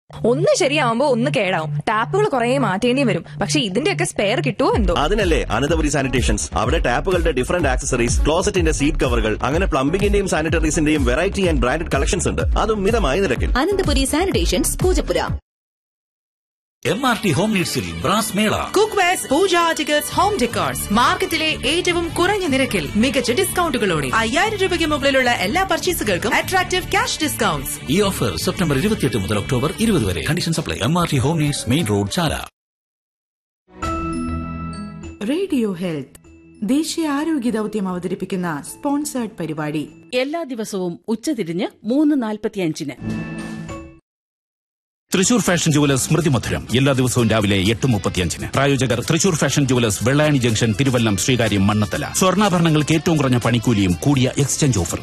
ഒന്ന് ശരിയാവുമ്പോ ഒന്ന് കേടാവും ടാപ്പുകൾ കുറെ മാറ്റേണ്ടി വരും പക്ഷെ ഇതിന്റെയൊക്കെ സ്പെയർ കിട്ടുമോ എന്തോ അതിനല്ലേ അനന്തപുരി സാനിറ്റേഷൻസ് അവിടെ ടാപ്പുകളുടെ ഡിഫറന്റ് ആക്സസറീസ് ക്ലോസറ്റിന്റെ സീറ്റ് കവറുകൾ അങ്ങനെ പ്ലംബിംഗിന്റെയും സാനിറ്ററീസിന്റെയും വെറൈറ്റി ആൻഡ് ബ്രാൻഡഡ് കളക്ഷൻസ് ഉണ്ട് അതും മിതമായ നിരക്കിൽ Ananthapuri sanitations Poojappura M R T home നീഡ്സിൽ brass mela cookwares pooja articles home decors മാർക്കറ്റിലെ ഏറ്റവും കുറഞ്ഞ നിരക്കിൽ മികച്ച ഡിസ്കൗണ്ടുകളോടെ അയ്യായിരം രൂപയ്ക്ക് മുകളിലുള്ള എല്ലാ പർച്ചേസുകൾക്കും അട്രാക്റ്റീവ് ക്യാഷ് ഡിസ്കൗണ്ട്സ് ഈ ഓഫർ സെപ്റ്റംബർ ഇരുപത്തിയെട്ട് മുതൽ ഒക്ടോബർ ഇരുപത് വരെ condition apply M R T home needs main road Chala radio health ദേശീയ ആരോഗ്യ ദൗത്യം അവതരിപ്പിക്കുന്ന സ്പോൺസേർഡ് പരിപാടി എല്ലാ ദിവസവും ഉച്ചതിരിഞ്ഞ് മൂന്ന് നാൽപ്പത്തിയഞ്ചിന് തൃശൂർ ഫാഷൻ ജുവലേഴ്സ് സ്മൃതി മധുരം എല്ലാ ദിവസവും രാവിലെ എട്ട് മുപ്പത്തിയഞ്ചിന് പ്രായോജകർ Thrissur fashion jewellers Vellayani junction Thiruvallam Sreekaryam Mannanthala സ്വർണ്ണാഭരണങ്ങൾക്ക് ഏറ്റവും കുറഞ്ഞ പണിക്കൂലിയും കൂടിയ എക്സ്ചേഞ്ച് ഓഫർ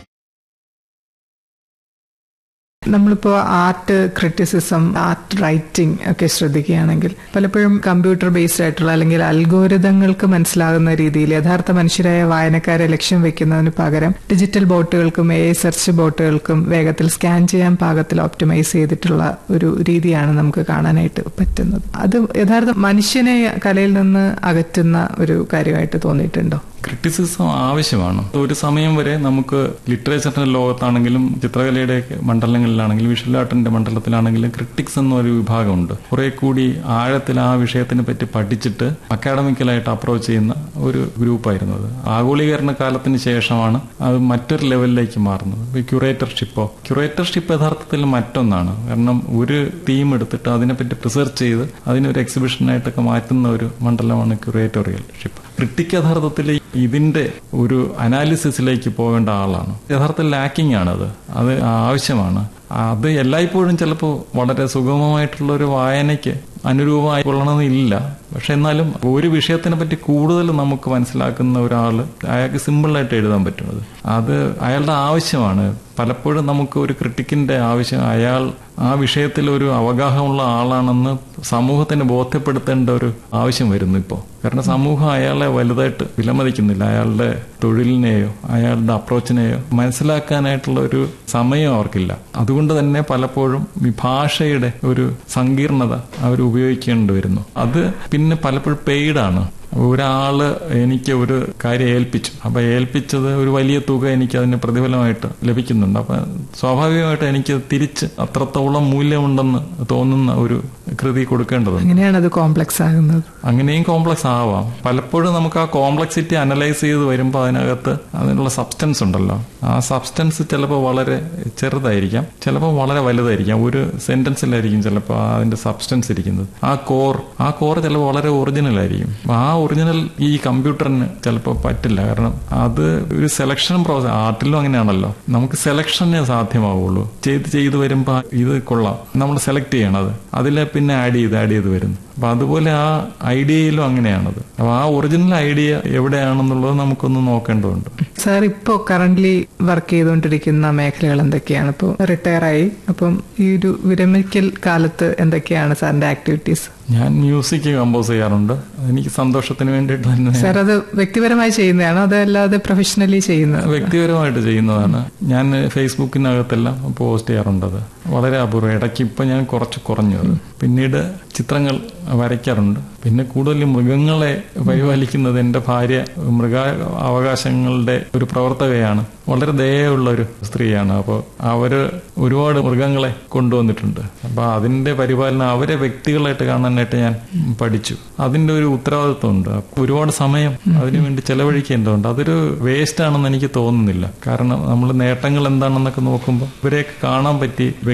നമ്മളിപ്പോ ആർട്ട് ക്രിറ്റിസിസം ആർട്ട് റൈറ്റിംഗ് ഒക്കെ ശ്രദ്ധിക്കുകയാണെങ്കിൽ പലപ്പോഴും കമ്പ്യൂട്ടർ ബേസ്ഡ് ആയിട്ടുള്ള അല്ലെങ്കിൽ അൽഗോരിതങ്ങൾക്ക് മനസ്സിലാകുന്ന രീതിയിൽ യഥാർത്ഥ മനുഷ്യരായ വായനക്കാരെ ലക്ഷ്യം വെക്കുന്നതിന് പകരം ഡിജിറ്റൽ ബോട്ടുകൾക്കും എ സെർച്ച് ബോട്ടുകൾക്കും വേഗത്തിൽ സ്കാൻ ചെയ്യാൻ പാകത്തിൽ ഓപ്റ്റിമൈസ് ചെയ്തിട്ടുള്ള ഒരു രീതിയാണ് നമുക്ക് കാണാനായിട്ട് പറ്റുന്നത് അത് യഥാർത്ഥ മനുഷ്യനെ കലയിൽ നിന്ന് അകറ്റുന്ന ഒരു കാര്യമായിട്ട് തോന്നിയിട്ടുണ്ടോ ക്രിറ്റിസിസം ആവശ്യമാണ് ഒരു സമയം വരെ നമുക്ക് ലിറ്ററേച്ചറിന്റെ ലോകത്താണെങ്കിലും ചിത്രകലയുടെ മണ്ഡലങ്ങളിലാണെങ്കിലും വിഷ്വൽ ആർട്ടിന്റെ മണ്ഡലത്തിലാണെങ്കിലും ക്രിട്ടിക്സ് എന്നൊരു വിഭാഗമുണ്ട് കുറെ കൂടി ആഴത്തിൽ ആ വിഷയത്തിനെ പറ്റി പഠിച്ചിട്ട് അക്കാഡമിക്കലായിട്ട് അപ്രോച്ച് ചെയ്യുന്ന ഒരു ഗ്രൂപ്പായിരുന്നു അത് ആഗോളീകരണ കാലത്തിന് ശേഷമാണ് അത് മറ്റൊരു ലെവലിലേക്ക് മാറുന്നത് ക്യൂറേറ്റർഷിപ്പോ ക്യൂറേറ്റർഷിപ്പ് യഥാർത്ഥത്തിൽ മറ്റൊന്നാണ് കാരണം ഒരു തീം എടുത്തിട്ട് അതിനെപ്പറ്റി റിസർച്ച് ചെയ്ത് അതിനൊരു എക്സിബിഷനായിട്ടൊക്കെ മാറ്റുന്ന ഒരു മണ്ഡലമാണ് ക്യൂറേറ്റോറിയൽഷിപ്പ് ക്രിട്ടിക് യഥാർത്ഥത്തിൽ ഇതിന്റെ ഒരു അനാലിസിസിലേക്ക് പോകേണ്ട ആളാണ് യഥാർത്ഥത്തിൽ ലാക്കിംഗ് ആണത് അത് ആവശ്യമാണ് അത് എല്ലായ്പ്പോഴും ചിലപ്പോൾ വളരെ സുഗമമായിട്ടുള്ള ഒരു വായനയ്ക്ക് അനുരൂപമായി കൊള്ളണമെന്നില്ല പക്ഷെ എന്നാലും ഒരു വിഷയത്തിനെ പറ്റി കൂടുതൽ നമുക്ക് മനസ്സിലാക്കുന്ന ഒരാൾ അയാൾക്ക് സിമ്പിളായിട്ട് എഴുതാൻ പറ്റുന്നത് അത് അയാളുടെ ആവശ്യമാണ് പലപ്പോഴും നമുക്ക് ഒരു ക്രിട്ടിക്കിന്റെ ആവശ്യം അയാൾ ആ വിഷയത്തിൽ ഒരു അവഗാഹമുള്ള ആളാണെന്ന് സമൂഹത്തിന് ബോധ്യപ്പെടുത്തേണ്ട ഒരു ആവശ്യം വരുന്നു ഇപ്പോൾ കാരണം സമൂഹം അയാളെ വലുതായിട്ട് വിലമതിക്കുന്നില്ല അയാളുടെ തൊഴിലിനെയോ അയാളുടെ അപ്രോച്ചിനെയോ മനസ്സിലാക്കാനായിട്ടുള്ള ഒരു സമയം അവർക്കില്ല അതുകൊണ്ട് തന്നെ പലപ്പോഴും ഈ ഭാഷയുടെ ഒരു സങ്കീർണത അവർ ഉപയോഗിക്കേണ്ടി വരുന്നു അത് പിന്നെ പലപ്പോഴും പെയ്ഡാണ് ഒരാള് എനിക്ക് ഒരു കാര്യം ഏൽപ്പിച്ചു അപ്പൊ ഏൽപ്പിച്ചത് ഒരു വലിയ തുക എനിക്ക് അതിന് പ്രതിഫലമായിട്ട് ലഭിക്കുന്നുണ്ട് അപ്പൊ സ്വാഭാവികമായിട്ട് എനിക്ക് തിരിച്ച് അത്രത്തോളം മൂല്യമുണ്ടെന്ന് തോന്നുന്ന ഒരു കൃതി കൊടുക്കേണ്ടതുണ്ട് അങ്ങനെയാണ് അത് കോംപ്ലക്സ് ആകുന്നത് അങ്ങനെയും കോംപ്ലക്സ് ആവാം പലപ്പോഴും നമുക്ക് ആ കോംപ്ലക്സിറ്റി അനലൈസ് ചെയ്ത് വരുമ്പോൾ അതിനകത്ത് അതിനുള്ള സബ്സ്റ്റൻസ് ഉണ്ടല്ലോ ആ സബ്സ്റ്റൻസ് ചിലപ്പോൾ വളരെ ചെറുതായിരിക്കാം ചിലപ്പോൾ വളരെ വലുതായിരിക്കാം ഒരു സെന്റൻസിലായിരിക്കും ചിലപ്പോൾ അതിന്റെ സബ്സ്റ്റൻസ് ഇരിക്കുന്നത് ആ കോർ ആ കോർ ചിലപ്പോൾ വളരെ ഒറിജിനൽ ആയിരിക്കും ആ ഒറിജിനൽ ഈ കമ്പ്യൂട്ടറിന് ചിലപ്പോൾ പറ്റില്ല കാരണം അത് ഒരു സെലക്ഷൻ പ്രോസസ് ആർട്ടിലും അങ്ങനെയാണല്ലോ നമുക്ക് സെലക്ഷനെ സാധ്യമാവുള്ളൂ ചെയ്ത് ചെയ്ത് വരുമ്പോൾ ഇത് കൊള്ളാം നമ്മൾ സെലക്ട് ചെയ്യണത് അതിൽ പിന്നെ ആഡ് ചെയ്ത് ആഡ് ചെയ്ത് വരുന്നു അപ്പൊ അതുപോലെ ആ ഐഡിയയിലും അങ്ങനെയാണത് അപ്പൊ ആ ഒറിജിനൽ ഐഡിയ എവിടെയാണെന്നുള്ളത് നമുക്കൊന്ന് നോക്കേണ്ടതുണ്ട് സാർ ഇപ്പോൾ കറന്റ് വർക്ക് ചെയ്തുകൊണ്ടിരിക്കുന്ന മേഖലകൾ എന്തൊക്കെയാണ് ഇപ്പോൾ റിട്ടയർ ആയി അപ്പം ഈ ഒരു വിരമിക്കൽ കാലത്ത് എന്തൊക്കെയാണ് സാറിന്റെ ആക്ടിവിറ്റീസ് ഞാൻ മ്യൂസിക് കമ്പോസ് ചെയ്യാറുണ്ട് എനിക്ക് സന്തോഷത്തിന് വേണ്ടിയിട്ട് തന്നെ സാർ അത് വ്യക്തിപരമായി ചെയ്യുന്നതാണോ അതല്ലാതെ പ്രൊഫഷണലി ചെയ്യുന്നത് വ്യക്തിപരമായിട്ട് ചെയ്യുന്നതാണ് ഞാൻ ഫേസ്ബുക്കിനകത്തെല്ലാം പോസ്റ്റ് ചെയ്യാറുണ്ട് അത് വളരെ അപൂർവം ഇടയ്ക്ക് ഇപ്പൊ ഞാൻ കുറച്ച് കുറഞ്ഞു അത് പിന്നീട് ചിത്രങ്ങൾ വരയ്ക്കാറുണ്ട് പിന്നെ കൂടുതൽ മൃഗങ്ങളെ പരിപാലിക്കുന്നത് എൻ്റെ ഭാര്യ മൃഗ അവകാശങ്ങളുടെ ഒരു പ്രവർത്തകയാണ് വളരെ ദയുള്ള ഒരു സ്ത്രീയാണ് അപ്പോൾ അവര് ഒരുപാട് മൃഗങ്ങളെ കൊണ്ടുവന്നിട്ടുണ്ട് അപ്പൊ അതിന്റെ പരിപാലനം അവരെ വ്യക്തികളായിട്ട് കാണാനായിട്ട് ഞാൻ പഠിച്ചു അതിന്റെ ഒരു ഉത്തരവാദിത്വമുണ്ട് ഒരുപാട് സമയം അതിനുവേണ്ടി ചെലവഴിക്കേണ്ടതുണ്ട് അതൊരു വേസ്റ്റ് ആണെന്ന് എനിക്ക് തോന്നുന്നില്ല കാരണം നമ്മൾ നേട്ടങ്ങൾ എന്താണെന്നൊക്കെ നോക്കുമ്പോൾ ഇവരെയൊക്കെ കാണാൻ പറ്റി